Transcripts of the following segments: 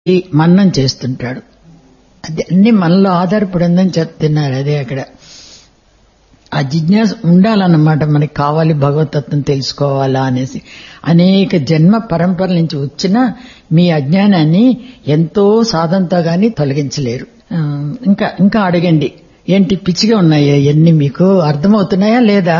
ఈ మన్నం చేస్తుంటాడు అది అన్ని మనలో ఆధారపడి ఉందని చెప్తున్నారు అదే అక్కడ ఆ జిజ్ఞాస ఉండాలన్నమాట మనకి కావాలి భగవతత్వం తెలుసుకోవాలా అనేసి అనేక జన్మ పరంపర నుంచి వచ్చిన మీ అజ్ఞానాన్ని ఎంతో సాధనతో గాని తొలగించలేరు ఆ, ఇంకా ఇంకా అడగండి ఏంటి పిచ్చిగా ఉన్నాయా ఇవన్నీ మీకు అర్థమవుతున్నాయా లేదా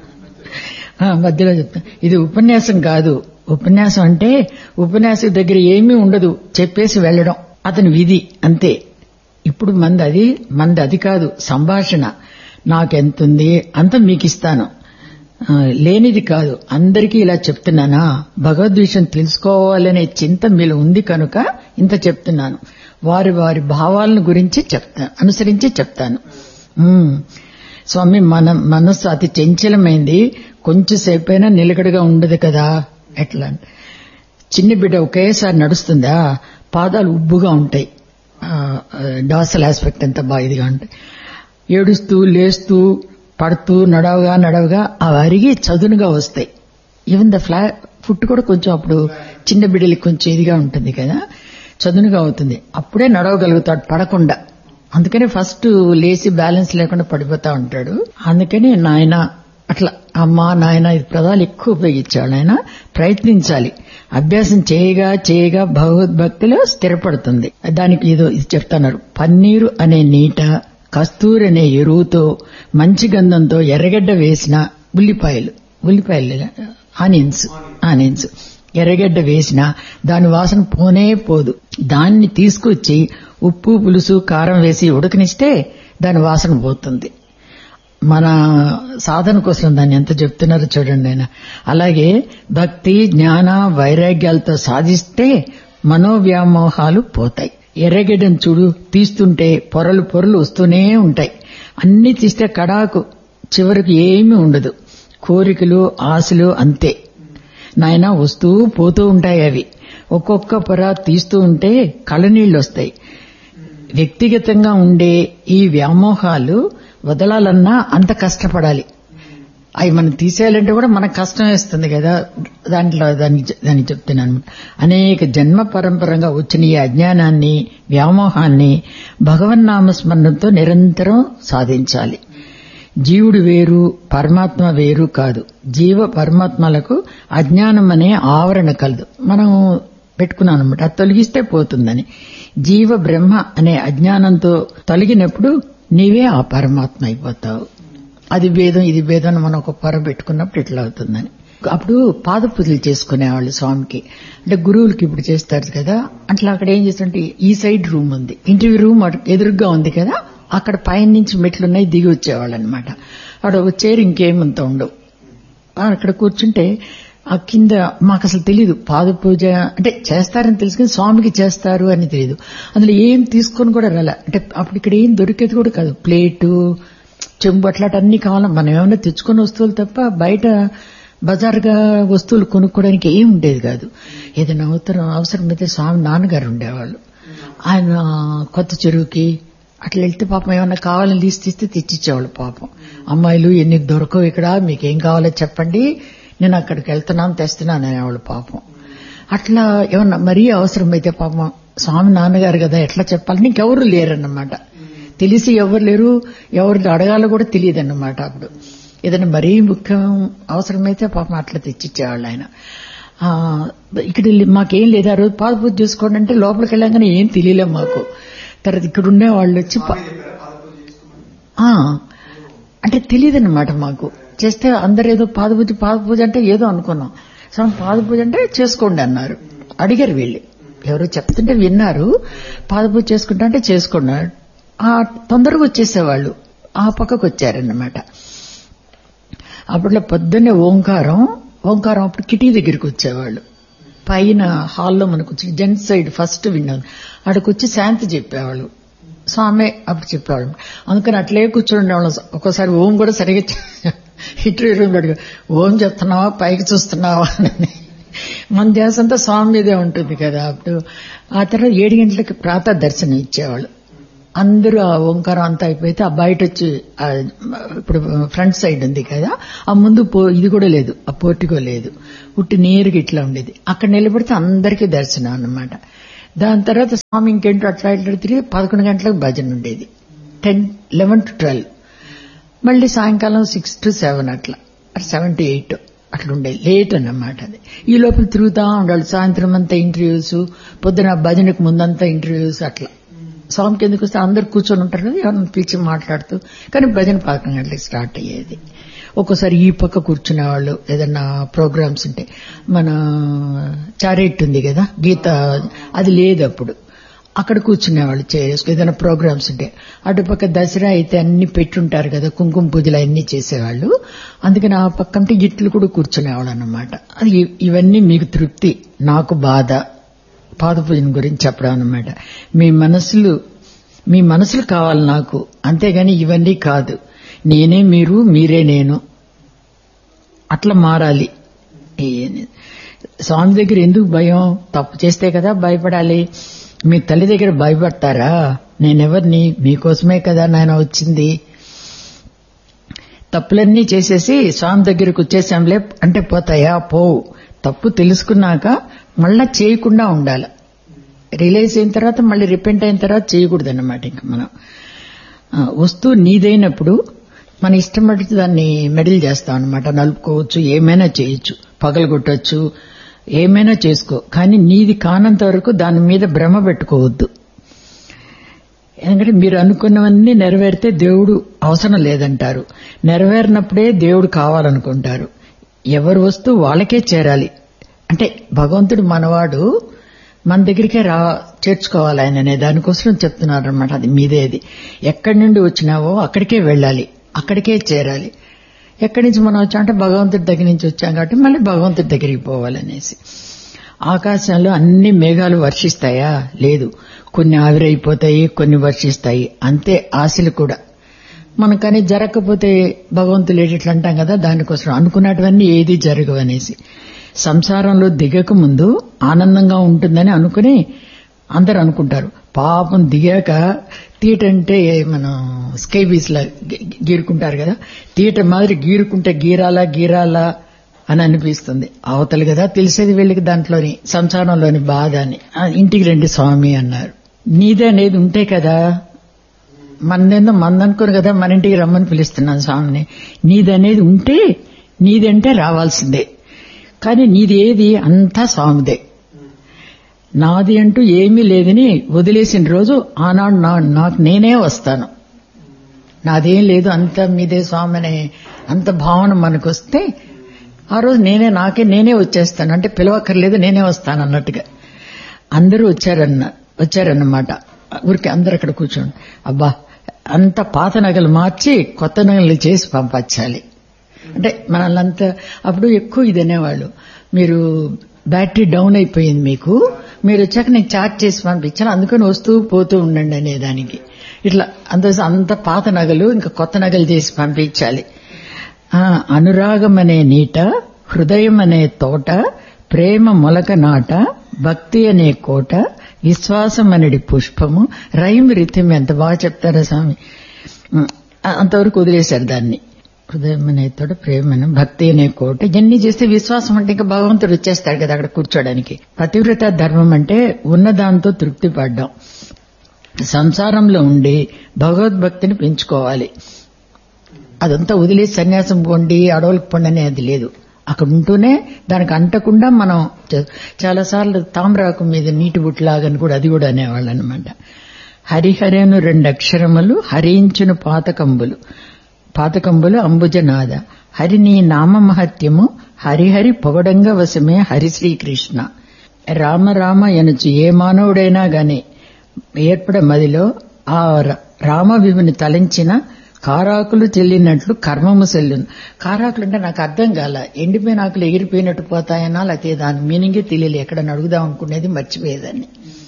ఆ, మధ్యలో చెప్తా ఇది ఉపన్యాసం కాదు ఉపన్యాసం అంటే ఉపన్యాసం దగ్గర ఏమీ ఉండదు చెప్పేసి వెళ్ళడం అతని విధి అంతే ఇప్పుడు మంది అది మంది అది కాదు సంభాషణ నాకెంతుంది అంత మీకు ఇస్తాను ఆ, లేనిది కాదు అందరికీ ఇలా చెప్తున్నానా భగవద్విషయం తెలుసుకోవాలనే చింత మీలో ఉంది కనుక ఇంత చెప్తున్నాను వారి వారి భావాలను గురించి చెప్తాను అనుసరించి చెప్తాను ఉమ్. స్వామి మన మనస్సు అతి చంచలమైంది కొంచెంసేపైనా నిలకడగా ఉండదు కదా ఎట్లా చిన్న బిడ్డ ఒకేసారి నడుస్తుందా పాదాలు ఉబ్బుగా ఉంటాయి డాసల్ ఆస్పెక్ట్ అంతా బాగా ఇదిగా ఉంటాయి ఏడుస్తూ లేస్తూ పడుతూ నడవగా నడవగా అవి అరిగి చదునుగా వస్తాయి ఈవెన్ ద ఫ్లా ఫుట్ కూడా కొంచెం అప్పుడు చిన్న బిడ్డలకి కొంచెం ఇదిగా ఉంటుంది కదా చదునుగా అవుతుంది అప్పుడే నడవగలుగుతాడు పడకుండా అందుకని ఫస్ట్ లేచి బ్యాలెన్స్ లేకుండా పడిపోతా ఉంటాడు అందుకని నాయన అట్లా అమ్మా నాయన ఇది పదాలు ఎక్కువ ఉపయోగించాడు ఆయన ప్రయత్నించాలి అభ్యాసం చేయగా చేయగా భగవద్భక్తిలో స్థిరపడుతుంది దానికి ఏదో ఇది చెప్తున్నారు పన్నీరు అనే నీట కస్తూరి అనే ఎరువుతో మంచి గంధంతో ఎర్రగడ్డ వేసిన ఉల్లిపాయలు ఉల్లిపాయలు ఆనియన్స్ ఆనియన్స్ ఎర్రగడ్డ వేసిన దాని వాసన పోనే పోదు దాన్ని తీసుకొచ్చి ఉప్పు పులుసు కారం వేసి ఉడకనిస్తే దాని వాసన పోతుంది మన సాధన కోసం దాన్ని ఎంత చెప్తున్నారో చూడండి ఆయన అలాగే భక్తి జ్ఞాన వైరాగ్యాలతో సాధిస్తే మనోవ్యామోహాలు పోతాయి ఎర్రగడ్డను చూడు తీస్తుంటే పొరలు పొరలు వస్తూనే ఉంటాయి అన్ని తీస్తే కడాకు చివరికి ఏమీ ఉండదు కోరికలు ఆశలు అంతే నాయన వస్తూ పోతూ ఉంటాయి అవి ఒక్కొక్క పొర తీస్తూ ఉంటే కళ్ళనీళ్ళు వస్తాయి వ్యక్తిగతంగా ఉండే ఈ వ్యామోహాలు వదలాలన్నా అంత కష్టపడాలి అవి మనం తీసేయాలంటే కూడా మనకు కష్టం వేస్తుంది కదా దాంట్లో దాన్ని దాన్ని చెప్తున్నాను అనేక జన్మ పరంపరంగా వచ్చిన ఈ అజ్ఞానాన్ని వ్యామోహాన్ని భగవన్నామ స్మరణతో నిరంతరం సాధించాలి జీవుడు వేరు పరమాత్మ వేరు కాదు జీవ పరమాత్మలకు అజ్ఞానం అనే ఆవరణ కలదు మనం పెట్టుకున్నాం అనమాట అది తొలగిస్తే పోతుందని జీవ బ్రహ్మ అనే అజ్ఞానంతో తొలగినప్పుడు నీవే ఆ పరమాత్మ అయిపోతావు అది భేదం ఇది భేదం అని మనం ఒక పొర పెట్టుకున్నప్పుడు ఇట్లా అవుతుందని అప్పుడు పాద పూజలు చేసుకునేవాళ్ళు స్వామికి అంటే గురువులకి ఇప్పుడు చేస్తారు కదా అట్లా అక్కడ ఏం చేస్తుంటే ఈ సైడ్ రూమ్ ఉంది ఇంటర్వ్యూ రూమ్ అటు ఎదురుగా ఉంది కదా అక్కడ పైన నుంచి మెట్లున్నాయి దిగి వచ్చేవాళ్ళు అనమాట అక్కడ ఒక చైర్ ఇంకేమంత ఉండవు ఆ, అక్కడ కూర్చుంటే ఆ కింద మాకు అసలు తెలియదు పాద పూజ అంటే చేస్తారని తెలుసు కానీ స్వామికి చేస్తారు అని తెలియదు అందులో ఏం తీసుకొని కూడా రాలే అంటే అప్పుడు ఇక్కడ ఏం దొరికేది కూడా కాదు ప్లేటు చెంబు అట్లాంటి అన్ని కావాలి మనం ఏమైనా తెచ్చుకున్న వస్తువులు తప్ప బయట బజార్గా వస్తువులు కొనుక్కోవడానికి ఏం ఉండేది కాదు ఏదైనా అవసరం అవసరమైతే స్వామి నాన్నగారు ఉండేవాళ్ళు ఆయన కొత్త చెరువుకి అట్లా వెళ్తే పాపం ఏమన్నా కావాలని లీసి తీస్తే తెచ్చిచ్చేవాళ్ళు పాపం అమ్మాయిలు ఎన్ని దొరకవు ఇక్కడ మీకేం కావాలో చెప్పండి నేను అక్కడికి వెళ్తున్నాను తెస్తున్నాను అనేవాళ్ళు పాపం అట్లా ఏమన్నా మరీ అవసరమైతే పాపం స్వామి నాన్నగారు కదా ఎట్లా చెప్పాలని ఇంకెవరు లేరన్నమాట తెలిసి ఎవరు లేరు ఎవరు అడగాలో కూడా తెలియదు అన్నమాట అప్పుడు ఏదైనా మరీ ముఖ్యం అవసరమైతే పాపం అట్లా తెచ్చిచ్చేవాళ్ళు ఆయన ఆ, ఇక్కడ వెళ్ళి మాకేం లేదు ఆ రోజు పాద పూజ చేసుకోండి అంటే లోపలికి వెళ్ళాగానే ఏం తెలియలే మాకు తర్వాత ఇక్కడ ఉండే వాళ్ళు వచ్చి పా- ఆ, అంటే తెలియదన్నమాట మాకు చేస్తే అందరు ఏదో పాద పూజ పాద పూజ అంటే ఏదో అనుకున్నాం స్వామి పాద పూజ అంటే చేసుకోండి అన్నారు అడిగారు వీళ్ళు ఎవరో చెప్తుంటే విన్నారు పాద పూజ చేసుకుంటా అంటే చేసుకున్నారు ఆ తొందరగా వచ్చేసేవాళ్ళు ఆ పక్కకు వచ్చారన్నమాట అప్పట్లో పొద్దున్నే ఓంకారం ఓంకారం అప్పుడు కిటీ దగ్గరికి వచ్చేవాళ్ళు పైన హాల్లో మనకు వచ్చి జెంట్స్ సైడ్ ఫస్ట్ విన్నాను అక్కడికి వచ్చి శాంతి చెప్పేవాళ్ళు స్వామి అప్పుడు చెప్పేవాళ్ళు అందుకని అట్లే కూర్చొని ఉండేవాళ్ళం ఒక్కోసారి ఓం కూడా సరిగా ఇటు రూమ్ అడిగా ఓం చెప్తున్నావా పైకి చూస్తున్నావా అని మన ధ్యాస అంతా స్వామి మీదే ఉంటుంది కదా అప్పుడు ఆ తర్వాత ఏడు గంటలకి ప్రాతः దర్శనం ఇచ్చేవాళ్ళు అందరూ ఆ ఓంకారం అంతా అయిపోతే ఆ బయట వచ్చి ఆ ఇప్పుడు ఫ్రంట్ సైడ్ ఉంది కదా ఆ ముందు పో- ఇది కూడా లేదు ఆ పోర్టికో లేదు ఉట్టి నేరుగా ఇట్లా ఉండేది అక్కడ నిలబడితే అందరికీ దర్శనం అన్నమాట దాని తర్వాత స్వామి ఇంకేంటో అట్లా ఇట్లా తిరిగి పదకొండు గంటలకు భజన ఉండేది టెన్ లెవెన్ టు ట్వెల్వ్ మళ్ళీ సాయంకాలం సిక్స్ టు సెవెన్ అట్లా సెవెన్ టు ఎయిట్ అట్లా ఉండేది లేట్ అన్నమాట అది ఈ లోపల తిరుగుతా ఉండాలి సాయంత్రం అంతా ఇంటర్వ్యూస్ పొద్దున భజనకు ముందంతా ఇంటర్వ్యూస్ అట్లా స్వామికి ఎందుకు వస్తే అందరు కూర్చొని ఉంటారు కదా ఎవరిని పిలిచి మాట్లాడుతూ కానీ భజన పదకొండు గంటలకు స్టార్ట్ అయ్యేది ఒక్కోసారి ఈ పక్క కూర్చునే వాళ్ళు ఏదన్నా ప్రోగ్రామ్స్ ఉంటే మన చారెట్ ఉంది కదా గీత అది లేదు అప్పుడు అక్కడ కూర్చునేవాళ్ళు చేరేసుకు ఏదైనా ప్రోగ్రామ్స్ ఉంటే అటుపక్క దసరా అయితే అన్ని పెట్టుంటారు కదా కుంకుమ పూజలు అన్ని చేసేవాళ్ళు అందుకని ఆ పక్క అంటే ఇట్లు కూడా కూర్చునేవాళ్ళు అన్నమాట అది ఇవన్నీ మీకు తృప్తి నాకు బాధ పాద పూజన గురించి చెప్పడం అన్నమాట మీ మనసులు మీ మనసులు కావాలి నాకు అంతేగాని ఇవన్నీ కాదు నేనే మీరు మీరే నేను అట్లా మారాలి స్వామి దగ్గర ఎందుకు భయం తప్పు చేస్తే కదా భయపడాలి మీ తల్లి దగ్గర భయపడతారా నేనెవరిని మీకోసమే కదా నాయన వచ్చింది తప్పులన్నీ చేసేసి స్వామి దగ్గరకు వచ్చేసాంలే అంటే పోతాయా పోవు తప్పు తెలుసుకున్నాక మళ్ళా చేయకుండా ఉండాలి రియలైజ్ అయిన తర్వాత మళ్ళీ రిపెంట్ అయిన తర్వాత చేయకూడదు అన్నమాట ఇంకా మనం వస్తువు నీదైనప్పుడు మన ఇష్టం పడితే దాన్ని మెడల్ చేస్తాం అనమాట నలుపుకోవచ్చు ఏమైనా చేయొచ్చు పగలగొట్టచ్చు ఏమైనా చేసుకో కానీ నీది కానంత వరకు దాని మీద భ్రమ పెట్టుకోవద్దు ఎందుకంటే మీరు అనుకున్నవన్నీ నెరవేరితే దేవుడు అవసరం లేదంటారు నెరవేరినప్పుడే దేవుడు కావాలనుకుంటారు ఎవరి వస్తువు వాళ్ళకే చేరాలి అంటే భగవంతుడు మనవాడు మన దగ్గరికే రా చేర్చుకోవాలి ఆయన అనే దానికోసం చెప్తున్నారు అనమాట అది మీదేది ఎక్కడి నుండి వచ్చినావో అక్కడికే వెళ్ళాలి అక్కడికే చేరాలి ఎక్కడి నుంచి మనం వచ్చాం అంటే భగవంతుడి దగ్గర నుంచి వచ్చాం కాబట్టి మళ్ళీ భగవంతుడి దగ్గరికి పోవాలనేసి ఆకాశంలో అన్ని మేఘాలు వర్షిస్తాయా లేదు కొన్ని ఆవిరైపోతాయి కొన్ని వర్షిస్తాయి అంతే ఆశలు కూడా మనం కానీ జరగకపోతే భగవంతులు ఏటిట్లు అంటాం కదా దానికోసం అనుకున్నటువన్నీ ఏది జరగవనేసి సంసారంలో దిగక ముందు ఆనందంగా ఉంటుందని అనుకుని అందరు అనుకుంటారు పాపం దిగాక తీటంటే మనం స్కై బీస్ లా గీరుకుంటారు కదా తీట మాదిరి గీరుకుంటే గీరాలా గీరాలా అని అనిపిస్తుంది అవతలు కదా తెలిసేది వీళ్ళకి దాంట్లోని సంసారంలోని బాధ అని ఇంటికి రండి స్వామి అన్నారు నీదే అనేది ఉంటే కదా మనదేందో మందనుకోరు కదా మన ఇంటికి రమ్మని పిలుస్తున్నాను స్వామిని నీదనేది ఉంటే నీదంటే రావాల్సిందే కానీ నీది ఏది అంతా స్వామిదే నాది అంటూ ఏమీ లేదని వదిలేసిన రోజు ఆనాడు నాకు నేనే వస్తాను నాదేం లేదు అంత మీదే స్వామి అనే అంత భావన మనకు వస్తే ఆ రోజు నేనే నాకే నేనే వచ్చేస్తాను అంటే పిలవక్కర్లేదు నేనే వస్తాను అన్నట్టుగా అందరూ వచ్చారన్న వచ్చారన్నమాట ఊరికి అందరు అక్కడ కూర్చోండి అబ్బా అంత పాత నగలు మార్చి కొత్త నగలు చేసి పంపించాలి అంటే మనల్నంతా అప్పుడు ఎక్కువ ఇది అనేవాళ్ళు మీరు బ్యాటరీ డౌన్ అయిపోయింది మీకు మీరు వచ్చాక నేను చార్జ్ చేసి పంపించాను అందుకని వస్తూ పోతూ ఉండండి అనేదానికి ఇట్లా అంత అంత పాత నగలు ఇంకా కొత్త నగలు చేసి పంపించాలి అనురాగం అనే నీట హృదయం అనే తోట ప్రేమ మొలక నాట భక్తి అనే కోట విశ్వాసం అనేది పుష్పము రైమ్ రిథం ఎంత బాగా చెప్తారా స్వామి అంతవరకు వదిలేశారు దాన్ని హృదయం అనే తోట ప్రేమ అనే భక్తి అనే కోట ఇవన్నీ చేస్తే విశ్వాసం అంటే ఇంకా భగవంతుడు వచ్చేస్తాడు కదా అక్కడ కూర్చోడానికి పతివ్రత ధర్మం అంటే ఉన్నదాంతో తృప్తి పడ్డాం సంసారంలో ఉండి భగవద్భక్తిని పెంచుకోవాలి అదంతా వదిలేసి సన్యాసం పొండి అడవులకు పొండి అనేది లేదు అక్కడ ఉంటూనే దానికి అంటకుండా మనం చాలాసార్లు తామ్రాకు మీద నీటి బుట్లాగని కూడా అది కూడా అనేవాళ్ళు అనమాట హరిహరేను రెండు అక్షరములు హరించును పాతకంబులు పాతకంబులు అంబుజనాద హరి నీ నామ మహత్యము హరిహరి పొగడంగా వశమే హరి శ్రీకృష్ణ రామ రామ ఎనుచు ఏ మానవుడైనా గాని ఏర్పడ మదిలో ఆ రామ విభుని తలంచిన కారాకులు చెల్లినట్లు కర్మము సెల్లును కారాకులు అంటే నాకు అర్థం కాల ఎండిపోయిన ఆకులు ఎగిరిపోయినట్టు పోతాయనా లేకపోతే దాని మీనింగే తెలియలే ఎక్కడ అడుగుదాం అనుకునేది మర్చిపోయేదాన్ని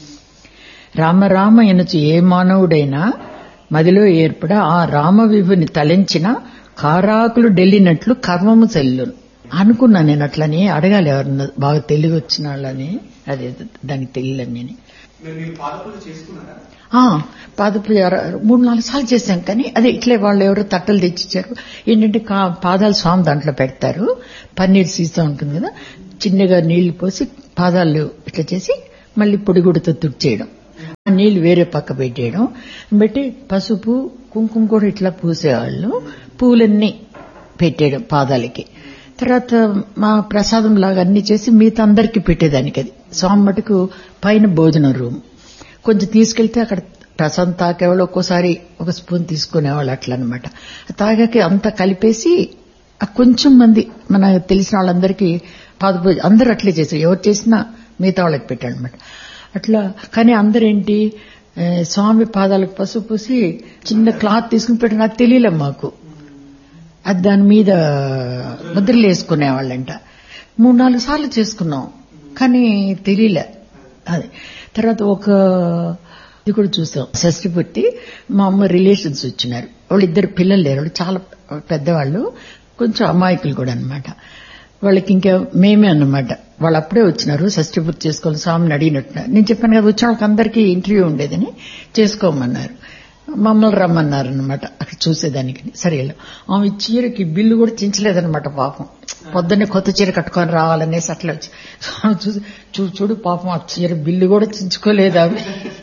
రామరామ ఎనుచు ఏ మానవుడైనా మదిలో ఏర్పడ ఆ రామ విభుని తలంచిన కారాకులు డెల్లినట్లు కర్మము చెల్లును అనుకున్నా నేను అట్లని అడగాలి ఎవరన్నా బాగా తెలివి వచ్చిన వాళ్ళని అదే దానికి తెలియలేని పాదపూజ మూడు నాలుగు సార్లు చేశాం కానీ అదే ఇట్లే వాళ్ళు ఎవరో తట్టలు తెచ్చిచ్చారు ఏంటంటే పాదాలు స్వామి దాంట్లో పెడతారు పన్నీర్ సీసా ఉంటుంది కదా చిన్నగా నీళ్లు పోసి పాదాలు ఇట్లా చేసి మళ్ళీ పొడిగుడితో తుడిచేయడం ఆ నీళ్లు వేరే పక్క పెట్టేయడం పెట్టి పసుపు కుంకుమ కూడా ఇట్లా పూసేవాళ్ళు పూలన్నీ పెట్టేయడం పాదాలకి తర్వాత మా ప్రసాదం లాగా అన్ని చేసి మిగతా అందరికీ పెట్టేదానికి అది స్వామి మటుకు పైన భోజనం రూమ్ కొంచెం తీసుకెళ్తే అక్కడ రసం తాకేవాళ్ళు ఒక్కోసారి ఒక స్పూన్ తీసుకునేవాళ్ళు అట్లా అనమాట తాగాక అంతా కలిపేసి ఆ కొంచెం మంది మన తెలిసిన వాళ్ళందరికీ పాదపూజ అందరూ అట్లే చేశారు ఎవరు చేసినా మిగతా వాళ్ళకి పెట్టాడు అనమాట అట్లా కానీ అందరేంటి ఆ, స్వామి పాదాలకు పసుపు పూసి చిన్న క్లాత్ తీసుకుని పెట్టి నాకు తెలియలే మాకు అది దాని మీద ముద్రలు వేసుకునేవాళ్ళంట మూడు నాలుగు సార్లు చేసుకున్నాం కానీ తెలియలే అది తర్వాత ఒక ఇది కూడా చూసాం షష్ఠి పుట్టి మా అమ్మ రిలేషన్స్ వచ్చినారు వాళ్ళు ఇద్దరు పిల్లలు లేరు వాళ్ళు చాలా పెద్దవాళ్ళు కొంచెం అమాయకులు కూడా అన్నమాట వాళ్ళకి ఇంకా మేమే అన్నమాట వాళ్ళు అప్పుడే వచ్చినారు షష్ఠి పూర్తి చేసుకోవాలి స్వామిని అడిగినట్టున్నారు నేను చెప్పాను కదా వచ్చిన వాళ్ళకి అందరికీ ఇంటర్వ్యూ ఉండేదని చేసుకోమన్నారు మమ్మల్ని రమ్మన్నారు అనమాట అక్కడ చూసేదానికి సరే వెళ్ళాం. ఆమె చీరకి బిల్లు కూడా చించలేదన్నమాట పాపం పొద్దున్నే కొత్త చీర కట్టుకొని రావాలనేసి అట్లా వచ్చి ఆమె చూసి చూ చూడు పాపం ఆ చీర బిల్లు కూడా చించుకోలేదు ఆమె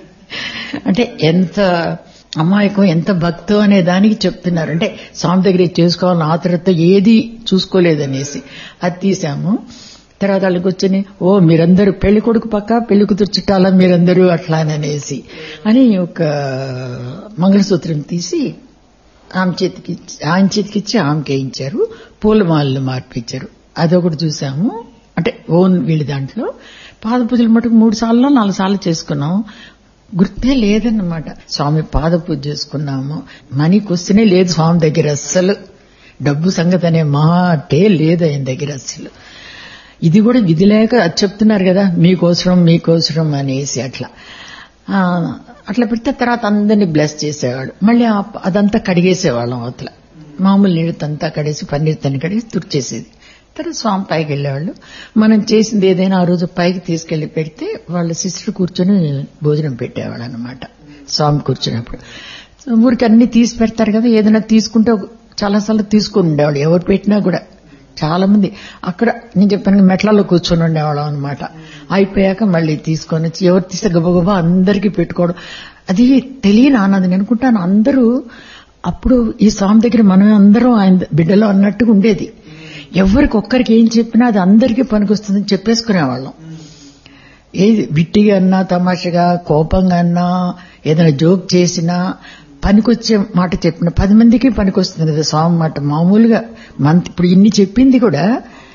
అంటే ఎంత అమాయకం ఎంత భక్తో అనే దానికి చెప్తున్నారు అంటే స్వామి దగ్గర ఇది చేసుకోవాలని ఆతరత ఏది చూసుకోలేదనేసి అది తీసాము తర్వాత వాళ్ళకి వచ్చి ఓ మీరందరూ పెళ్లి కొడుకు పక్క పెళ్లి కూతురు చుట్టాలా మీరందరూ అట్లా అని అనేసి అని ఒక మంగళసూత్రం తీసి ఆమె చేతికి ఇచ్చి- ఆయన చేతికి ఇచ్చి ఆమెకి వేయించారు పూలమాలలు మార్పించారు అదొకటి చూసాము అంటే ఓన్ వీళ్ళ దాంట్లో పాద పూజలు మటుకు మూడు సార్లు నాలుగు సార్లు చేసుకున్నాం గుర్తే లేదన్నమాట స్వామి పాద పూజ చేసుకున్నాము మనీకి వస్తేనే లేదు స్వామి దగ్గర అస్సలు డబ్బు సంగతి అనే మాటే లేదు ఆయన దగ్గర అస్సలు ఇది కూడా విధి లేక అది చెప్తున్నారు కదా మీకోసరం మీకోసరం అనేసి అట్లా ఆ, అట్లా పెడితే తర్వాత అందరినీ బ్లెస్ చేసేవాడు మళ్ళీ ఆ- అదంతా కడిగేసేవాళ్ళం అవతల మామూలు నీళ్ళతంతా కడేసి పన్నీర్ తని కడిగి తుడిచేసేది తర్వాత స్వామి పైకి వెళ్ళేవాళ్ళు మనం చేసింది ఏదైనా ఆ రోజు పైకి తీసుకెళ్లి పెడితే వాళ్ళ సిస్టర్ కూర్చొని భోజనం పెట్టేవాళ్ళు అనమాట స్వామి కూర్చున్నప్పుడు ఊరికి అన్ని తీసి పెడతారు కదా ఏదైనా తీసుకుంటే ఒక- చాలాసార్లు తీసుకుని ఉండేవాళ్ళు ఎవరు పెట్టినా కూడా చాలా మంది అక్కడ నేను చెప్పాను మెట్లలో కూర్చొని ఉండేవాళ్ళం అనమాట అయిపోయాక మళ్ళీ తీసుకొని వచ్చి ఎవరు తీస్తే గబగబా అందరికీ పెట్టుకోవడం అది తెలియని ఆనందం నేను అనుకుంటాను అందరూ అప్పుడు ఈ స్వామి దగ్గర మనమే అందరం ఆయన బిడ్డలో అన్నట్టుగా ఉండేది ఎవరికి ఒక్కరికి ఏం చెప్పినా అది అందరికీ పనికొస్తుందని చెప్పేసుకునేవాళ్ళం ఏది విట్టిగా అన్నా తమాషగా కోపంగా అన్నా ఏదైనా జోక్ చేసినా పనికొచ్చే మాట చెప్పిన పది మందికి పనికొస్తుంది కదా స్వామి మాట మామూలుగా మన ఇప్పుడు ఇన్ని చెప్పింది కూడా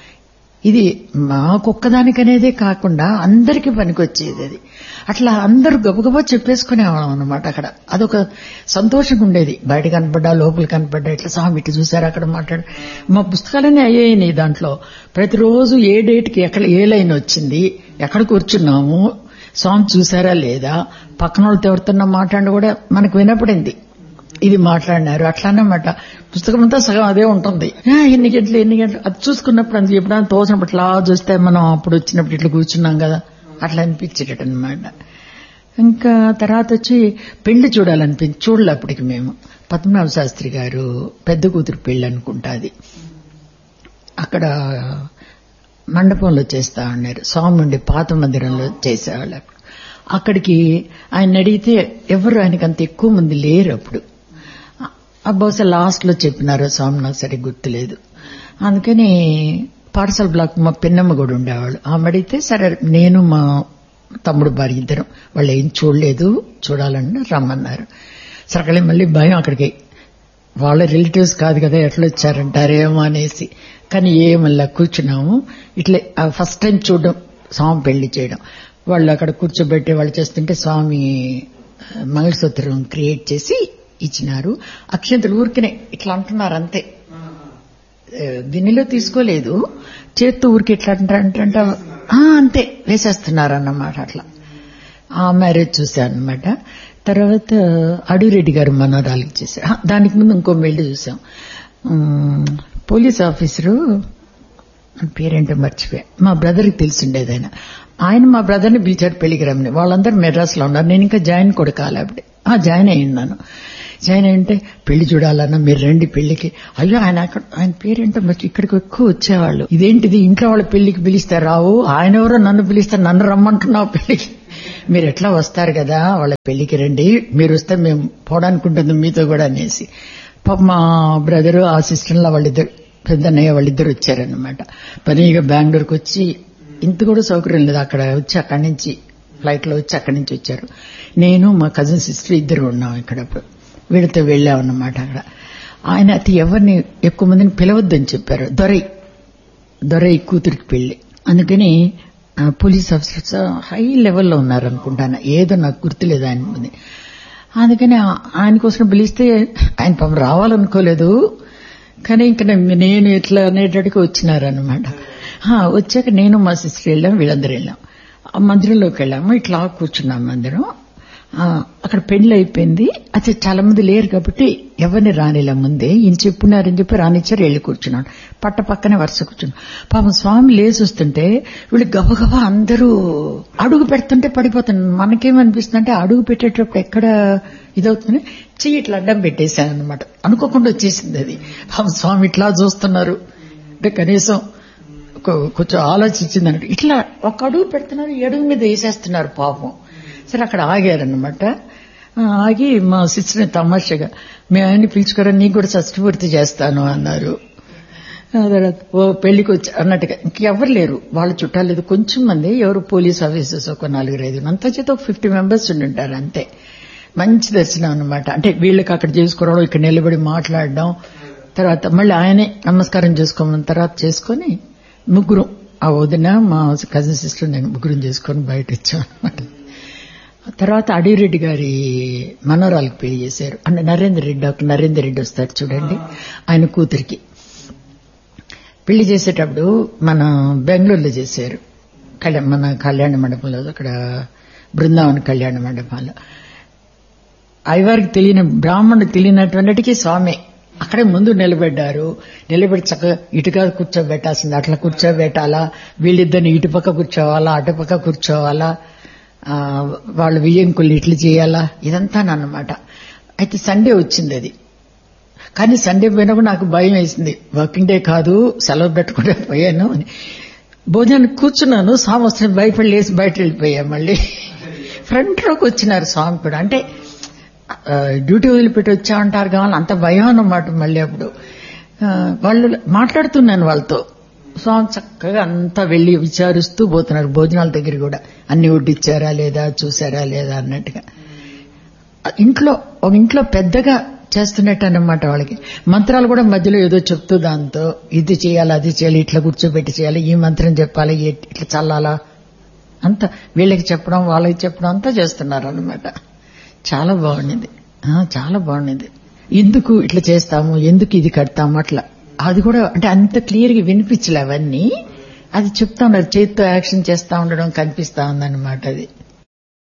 ఇది మాకొక్కదానికనేదే కాకుండా అందరికీ పనికొచ్చేది అది అట్లా అందరూ గబగబా చెప్పేసుకునేవాళ్ళం అనమాట అక్కడ అదొక సంతోషంగా ఉండేది బయట కనపడ్డా లోపల కనపడ్డా ఇట్లా స్వామి ఇటు చూసారు అక్కడ మాట్లాడు మా పుస్తకాలన్నీ అయ్యాయి దాంట్లో ప్రతిరోజు ఏ డేట్కి ఎక్కడ ఏ లైన్ వచ్చింది ఎక్కడ కూర్చున్నాము స్వామి చూసారా లేదా పక్కన వాళ్ళతో ఎవరితో మాట్లాడి కూడా మనకు వినపడింది ఇది మాట్లాడినారు అట్లా అన్నమాట పుస్తకం అంతా సగం అదే ఉంటుంది ఆ, ఎన్ని గంటలు ఎన్ని గంటలు అది చూసుకున్నప్పుడు అంత ఎప్పుడైనా తోచినప్పుడు ఇట్లా చూస్తే మనం అప్పుడు వచ్చినప్పుడు ఇట్లా కూర్చున్నాం కదా అట్లా అనిపించేటట్టు అనమాట ఇంకా తర్వాత వచ్చి పెళ్లి చూడాలనిపించి చూడలే అప్పటికి మేము పద్మనాభ శాస్త్రి గారు పెద్ద కూతురు పెళ్లి అనుకుంటా అది అక్కడ మండపంలో చేస్తా ఉన్నారు స్వామి ఉండి పాత మందిరంలో చేసేవాళ్ళు అక్కడ అక్కడికి ఆయన అడిగితే ఎవరు ఆయనకి అంత ఎక్కువ మంది లేరు అప్పుడు ఆ బహుశా లాస్ట్ లో చెప్పినారు స్వామి నాకు సరిగ్గా గుర్తులేదు అందుకని పాఠశాల బ్లాక్ మా పిన్నమ్మ కూడా ఉండేవాళ్ళు ఆమె అడిగితే సరే నేను మా తమ్ముడు భార్య ఇద్దరం వాళ్ళు ఏం చూడలేదు చూడాలని రమ్మన్నారు సరకలే మళ్ళీ భయం అక్కడికి వాళ్ళ రిలేటివ్స్ కాదు కదా ఎట్లా వచ్చారంటారేమో అనేసి కానీ ఏమల్లా కూర్చున్నాము ఇట్లే ఫస్ట్ టైం చూడడం స్వామి పెళ్లి చేయడం వాళ్ళు అక్కడ కూర్చోబెట్టి వాళ్ళు చేస్తుంటే స్వామి ఆ, మంగళసూత్రం క్రియేట్ చేసి ఇచ్చినారు అక్షంతలు ఊరికనే ఇట్లా అంటున్నారు అంతే ఆ, గిన్నెలో తీసుకోలేదు చేత్తో ఊరికి ఎట్లా అంటారంటే ఆ, అంతే వేసేస్తున్నారు అన్నమాట అట్లా ఆ మ్యారేజ్ చూశాను అనమాట తర్వాత అడురెడ్డి గారు మనోరాలకి చేశారు ఆ, దానికి ముందు ఇంకో పెళ్లి చూసాం ఉమ్, పోలీస్ ఆఫీసరు ఆయన పేరేంటో మర్చిపోయా మా బ్రదర్కి తెలిసిండేది ఆయన ఆయన మా బ్రదర్ని పిలిచాడు పెళ్లికి రమ్మని వాళ్ళందరూ మెడ్రాస్లో ఉన్నారు నేను ఇంకా జాయిన్ కూడా కాలే అప్పుడే ఆ జాయిన్ అయ్యిందాను జాయిన్ అయ్యింటే పెళ్లి చూడాలన్నా మీరు రండి పెళ్లికి అయ్యో ఆయన అక్కడ ఆయన పేరేంటో మర్చి ఇక్కడికి ఎక్కువ వచ్చేవాళ్ళు ఇదేంటిది ఇంట్లో వాళ్ళ పెళ్లికి పిలిస్తే రావు ఆయన ఎవరో నన్ను పిలిస్తే నన్ను రమ్మంటున్నావు పెళ్లికి మీరు ఎట్లా వస్తారు కదా వాళ్ళ పెళ్లికి రండి మీరు వస్తే మేము పోవడానికి ఉంటుంది మీతో కూడా అనేసి పాప మా బ్రదరు ఆ సిస్టర్లో వాళ్ళిద్దరు పెద్దన్నయ్య వాళ్ళిద్దరు వచ్చారనమాట పనిగా బెంగళూరుకి వచ్చి ఇంత కూడా సౌకర్యం లేదు అక్కడ వచ్చి అక్కడి నుంచి ఫ్లైట్ లో వచ్చి అక్కడి నుంచి వచ్చారు నేను మా కజిన్ సిస్టర్ ఇద్దరు ఉన్నాం ఇక్కడ వీడితో వెళ్ళామన్నమాట అక్కడ ఆయన అతి ఎవరిని ఎక్కువ మందిని పిలవద్దని చెప్పారు దొరై దొరై కూతురికి పెళ్లి అందుకని ఆ, పోలీస్ ఆఫీసర్స్ హై లెవెల్లో ఉన్నారు అనుకుంటాను ఏదో నాకు గుర్తులేదు ఆయన ముందు అందుకని ఆ- ఆయన కోసం పిలిస్తే ఆయన పాపం రావాలనుకోలేదు కానీ ఇంకా నేను- నేను ఇట్లా అనేటట్టుగా వచ్చినారనమాట వచ్చాక నేను మా సిస్టర్ వెళ్ళాం వీళ్ళందరూ వెళ్ళాం ఆ మందిరంలోకి వెళ్ళాము ఇట్లా కూర్చున్నాం మందిరం ఆ, అక్కడ పెళ్లి అయిపోయింది అయితే చాలా మంది లేరు కాబట్టి ఎవరిని రానిలా ముందే ఈయన చెప్పున్నారని చెప్పి రానిచ్చారు వెళ్ళి కూర్చున్నాడు పట్ట పక్కనే వరుస కూర్చున్నాడు పాపం స్వామి లేచి వస్తుంటే వీళ్ళు గబగబా అందరూ అడుగు పెడుతుంటే పడిపోతుంది మనకేమనిపిస్తుంది అంటే అడుగు పెట్టేటప్పుడు ఎక్కడ ఇదవుతుంది చెయ్యి ఇట్లా అడ్డం పెట్టేశాను అనమాట అనుకోకుండా వచ్చేసింది అది పాపం స్వామి ఇట్లా చూస్తున్నారు అంటే కనీసం కొ- కొంచెం ఆలోచించింది అన్నట్టు ఇట్లా ఒక అడుగు పెడుతున్నారు ఈ అడుగు మీద వేసేస్తున్నారు పాపం సరే అక్కడ ఆగారనమాట ఆ, ఆగి మా సిస్టర్ని తమాషగా మీ ఆయన్ని పిలుచుకోరా నీకు కూడా షష్ఠపూర్తి చేస్తాను అన్నారు ఆ తర్వాత ఓ పెళ్లికి వచ్చి అన్నట్టుగా ఇంకెవరు లేరు వాళ్ళ చుట్టాలు లేదు కొంచెం మంది ఎవరు పోలీస్ ఆఫీసర్స్ ఒక నలుగురు ఐదు అంతా చేత ఒక ఫిఫ్టీ మెంబర్స్ ఉండుంటారు అంతే మంచి దర్శనం అన్నమాట అంటే వీళ్ళకి అక్కడ చేసుకోవడం ఇక్కడ నిలబడి మాట్లాడడం తర్వాత మళ్ళీ ఆయనే నమస్కారం చేసుకోమన్న తర్వాత చేసుకొని ముగ్గురు ఆ వదిన మా కజిన్ సిస్టర్ నేను ముగ్గురం చేసుకొని బయట వచ్చాం అనమాట తర్వాత అడిరెడ్డి గారి మనోరాలకు పెళ్లి చేశారు అంటే నరేందర్ రెడ్డి డాక్టర్ నరేందర్ రెడ్డి వస్తారు చూడండి ఆయన కూతురికి పెళ్లి చేసేటప్పుడు మన బెంగళూరులో చేశారు కళ్యాణ మన కళ్యాణ మండపంలో అక్కడ బృందావన కళ్యాణ మండపంలో అయ్యవారికి తెలియని బ్రాహ్మణుడు తెలియనటువంటికి స్వామి అక్కడే ముందు నిలబెట్టారు నిలబెట్టి చక్కగా ఇటుగా కూర్చోబెట్టాల్సింది అట్లా కూర్చోబెట్టాలా వీళ్ళిద్దరిని ఇటు పక్క కూర్చోవాలా అటు పక్క కూర్చోవాలా ఆ, వాళ్ళు వియ్యంకులు ఇట్లు చేయాలా ఇదంతా అన్నమాట అయితే సండే వచ్చింది అది కానీ సండే పోయినప్పుడు నాకు భయం వేసింది వర్కింగ్ డే కాదు సెలవు పెట్టుకుంటే పోయాను అని భోజనానికి కూర్చున్నాను స్వామి వస్తే భయపడి లేచి బయట వెళ్ళిపోయా మళ్ళీ ఫ్రంట్ రోకి వచ్చినారు స్వామి కూడా అంటే ఆ, డ్యూటీ వదిలిపెట్టి వచ్చా అంటారు కావాలి అంత భయం అన్నమాట మళ్ళీ అప్పుడు ఆ, వాళ్ళు మాట్లాడుతున్నాను వాళ్ళతో స్వామి చక్కగా అంతా వెళ్లి విచారిస్తూ పోతున్నారు భోజనాల దగ్గర కూడా అన్ని వడ్డిచ్చారా లేదా చూసారా లేదా అన్నట్టుగా ఇంట్లో ఒక ఇంట్లో పెద్దగా చేస్తున్నట్టు అన్నమాట వాళ్ళకి మంత్రాలు కూడా మధ్యలో ఏదో చెప్తూ దాంతో ఇది చేయాలి అది చేయాలి ఇట్లా కూర్చోబెట్టి చేయాలి ఈ మంత్రం చెప్పాలి ఈ- ఇట్లా చల్లాలా అంత వీళ్ళకి చెప్పడం వాళ్ళకి చెప్పడం అంతా చేస్తున్నారు అనమాట చాలా బాగుండింది ఆ, చాలా బాగుండింది ఎందుకు ఇట్లా చేస్తాము ఎందుకు ఇది కడతాము అట్లా అది కూడా అంటే అంత క్లియర్ గా వినిపించలే అవన్నీ అది చెప్తా ఉన్నారు చేతితో యాక్షన్ చేస్తా ఉండడం కనిపిస్తా ఉందన్నమాట అది